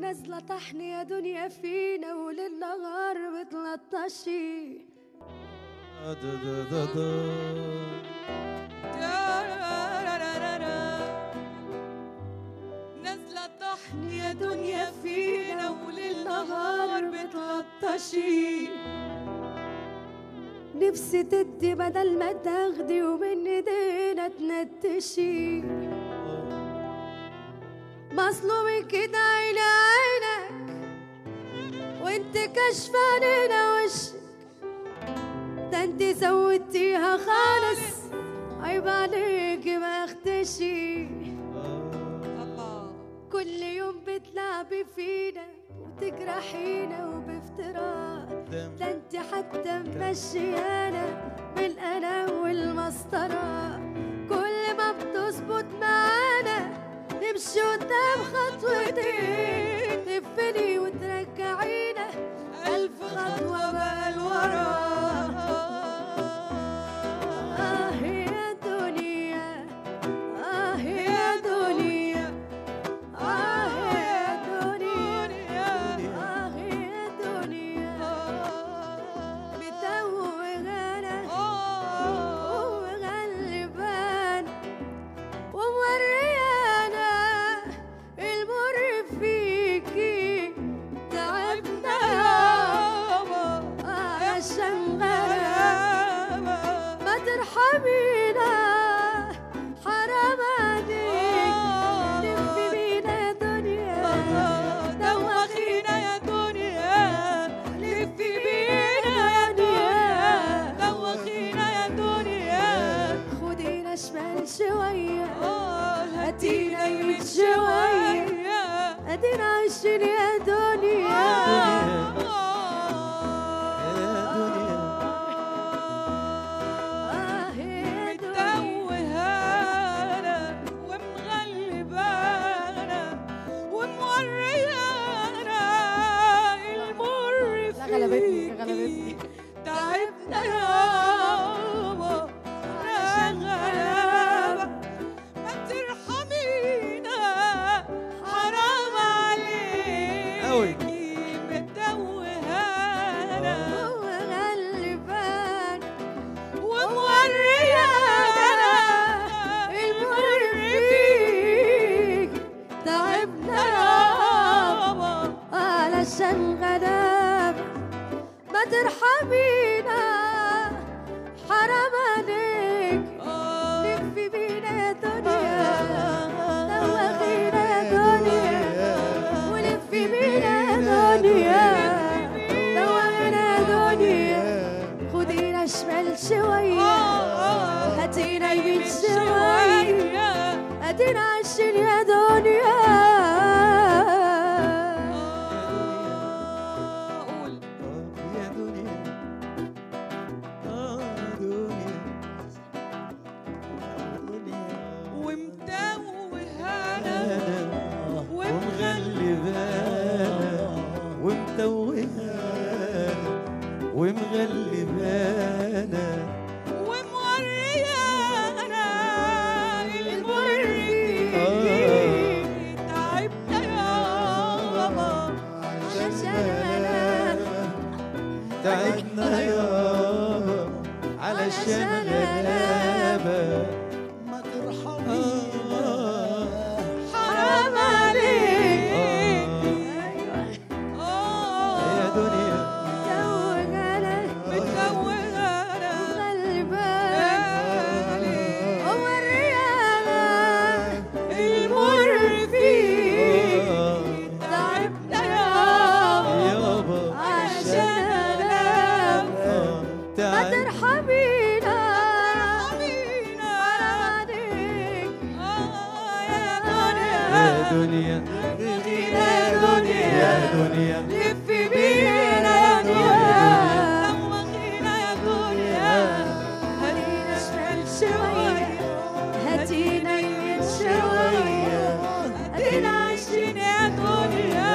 نازلة طحن يا دنيا فينا وللنهار بتلطشي دا دا دا دا نازلة طحن يا دنيا فينا وللنهار بتلطشي نفسي تدي بدل ما تاخدي ومن ايدينا تنتشي مظلوم كده عين عينك وانت كشف علينا وشك ده انت زودتيها خالص عيب عليكي ما اختشي كل يوم بتلعبي فينا وتجرحينا وبافتراء ده انت حتى ممشيانا بالانا والمسطره كل ما بتظبط معانا نمشي قدام خطوتين تفني وترجعينا ألف خطوة بقى لورا آه يا دنيا آه يا دنيا آه يا دنيا آه يا دنيا متوهانا ومغلبانا وموريانا المر فيكي تعبنا يابا عشان غلابة ما ترحمينا حرام عليك لفي بينا يا دنيا دوخينا يا دنيا لفي بينا يا دنيا دوخينا يا دنيا خدينا شمال شوية هاتينا يمين شوية ادينا عايشين يا دنيا آه يا دنيا متوهانا ومغلبانا وموريانا المر لا غلبتني فيكي. غلبتني تعبنا يابا يا غلابة ما ترحمينا حرام أوي. عليكي متوهانا هو غلبان وموريانا المر فيك تعبنا يابا علشان غلاب ما ترحمينا حرام عليك لفي بينا يا دنيا دوخينا يا دنيا ولفي بينا يا دنيا دوخينا يا دنيا خدينا شمال شوية هاتينا يمين شوية ادينا عايشين يا دنيا قول يا دنيا آه يا دنيا دنيا ومتوهانا أنا ومغلبانا ومتوهانا ومغلبانا وموريانا المر آه. فيكي تعبنا يابا علشان غلابة تعبنا يابا علشان غلابة ما ترحمينا حرام عليك آه. آه. يا دنيا توهنا متوهانا غلبان ووريانا المر فيك آه. تعبنا يابا يابا عشان غلابة آه. ما تعب ترحمينا حبينا حرام عليك آه يا يا دنيا دنيا يا دنيا يا دنيا لفي بينا يا دنيا دوخينا يا دنيا هدينا شمال شوية هاتينا يمين شوية هدينا عايشين يا دنيا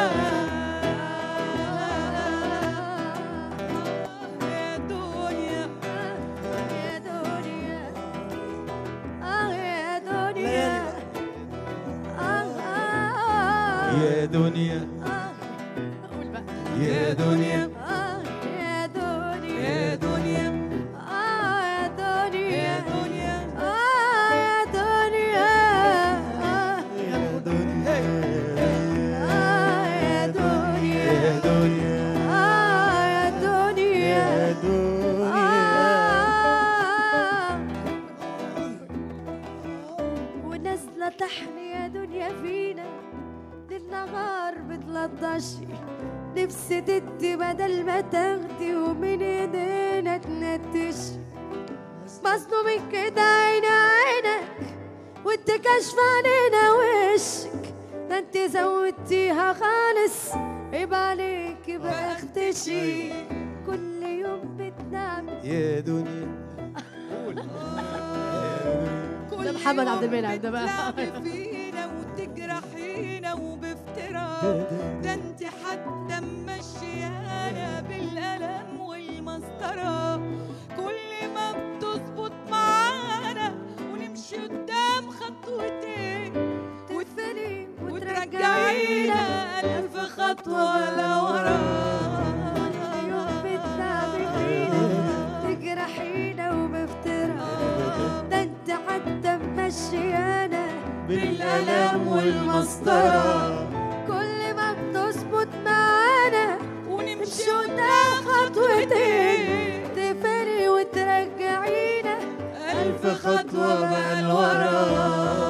يا دنيا يا دنيا آه يا دنيا آه آه يا دنيا آه يا دنيا آه يا دنيا يا دنيا آه يا دنيا يا دنيا آه يا دنيا آه يا دنيا آه يا دنيا يا دنيا آه يا يا دنيا دنيا آه ونازلة تحن يا دنيا فينا للنهار بتلطشي نفسي تدي بدل ما تاخدي ومن ايدينا تنتشي مصدوم كده عيني عينك وانت كاشفة علينا وشك ده انت زودتيها خالص عيب عليك بقى اختشي كل يوم بتنام يا دنيا كل ده محمد عبد يوم المنعم ده بقى. بتلعبي فينا وتجرحينا وبافتراء ده انت حتى ممشيانا بالقلم والمسطرة كل ما بتظبط معانا ونمشي قدام خطوتين تدفني وترجعينا ألف خطوة لورا كل يوم بتنامي فينا تجرحينا وبافتراء ده انت حتى ممشيانا بالقلم والمسطرة